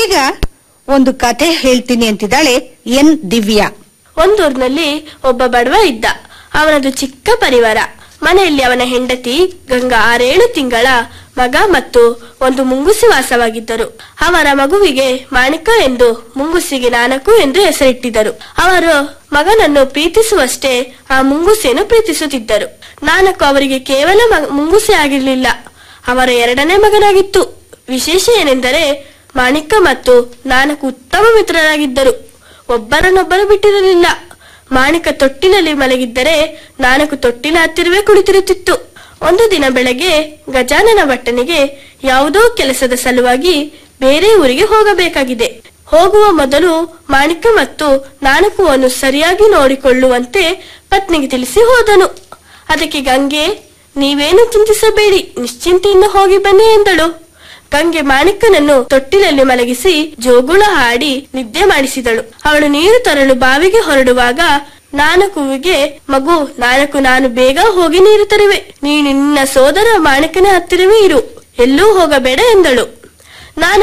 ಈಗ ಒಂದು ಕಥೆ ಹೇಳ್ತೀನಿ ಅಂತಿದ್ದಾಳೆ ಎನ್ ದಿವ್ಯಾ ಒಂದೂರಿನಲ್ಲಿ ಒಬ್ಬ ಬಡವ ಇದ್ದ ಅವನದು ಚಿಕ್ಕ ಪರಿವಾರ ಮನೆಯಲ್ಲಿ ಅವನ ಹೆಂಡತಿ ಗಂಗಾ ಆರೇಳು ತಿಂಗಳ ಮಗ ಮತ್ತು ಒಂದು ಮುಂಗುಸಿ ವಾಸವಾಗಿದ್ದರು ಅವರ ಮಗುವಿಗೆ ಮಾಣಿಕ ಎಂದು ಮುಂಗುಸಿಗೆ ನಾನಕು ಎಂದು ಹೆಸರಿಟ್ಟಿದ್ದರು ಅವರು ಮಗನನ್ನು ಪ್ರೀತಿಸುವಷ್ಟೇ ಆ ಮುಂಗುಸಿಯನ್ನು ಪ್ರೀತಿಸುತ್ತಿದ್ದರು ನಾನಕು ಅವರಿಗೆ ಕೇವಲ ಮ- ಮುಂಗುಸಿ ಆಗಿರಲಿಲ್ಲ ಅವರ ಎರಡನೇ ಮಗನಾಗಿತ್ತು ವಿಶೇಷ ಏನೆಂದರೆ ಮಾಣಿಕ ಮತ್ತು ನಾನಕು ಉತ್ತಮ ಮಿತ್ರರಾಗಿದ್ದರು ಒಬ್ಬರನ್ನೊಬ್ಬರು ಬಿಟ್ಟಿರಲಿಲ್ಲ ಮಾಣಿಕ ತೊಟ್ಟಿಲಲ್ಲಿ ಮಲಗಿದ್ದರೆ ನಾನಕು ತೊಟ್ಟಿಲ ಹತ್ತಿರವೇ ಕುಳಿತಿರುತ್ತಿತ್ತು ಒಂದು ದಿನ ಬೆಳಗ್ಗೆ ಗಜಾನನ ಭಟ್ಟನಿಗೆ ಯಾವುದೋ ಕೆಲಸದ ಸಲುವಾಗಿ ಬೇರೆ ಊರಿಗೆ ಹೋಗಬೇಕಾಗಿದೆ ಹೋಗುವ ಮೊದಲು ಮಾಣಿಕ ಮತ್ತು ನಾನಕುವನ್ನು ಸರಿಯಾಗಿ ನೋಡಿಕೊಳ್ಳುವಂತೆ ಪತ್ನಿಗೆ ತಿಳಿಸಿ ಹೋದನು ಅದಕ್ಕೆ ಗಂಗೆ ನೀವೇನು ಚಿಂತಿಸಬೇಡಿ ನಿಶ್ಚಿಂತೆಯಿಂದ ಹೋಗಿ ಬನ್ನಿ ಎಂದಳು ಗಂಗೆ ಮಾಣಿಕನನ್ನು ತೊಟ್ಟಿಲಲ್ಲಿ ಮಲಗಿಸಿ ಜೋಗುಳ ಹಾಡಿ ನಿದ್ದೆ ಮಾಡಿಸಿದಳು ಅವಳು ನೀರು ತರಲು ಬಾವಿಗೆ ಹೊರಡುವಾಗ ನಾನಕುವಿಗೆ ಮಗು ನಾನಕು ನಾನು ಬೇಗ ಹೋಗಿ ನೀರು ತರುವೆ ನೀನು ನಿನ್ನ ಸೋದರ ಮಾಣಿಕನ ಹತ್ತಿರವೇ ಇರು ಎಲ್ಲೂ ಹೋಗಬೇಡ ಎಂದಳು ನಾನು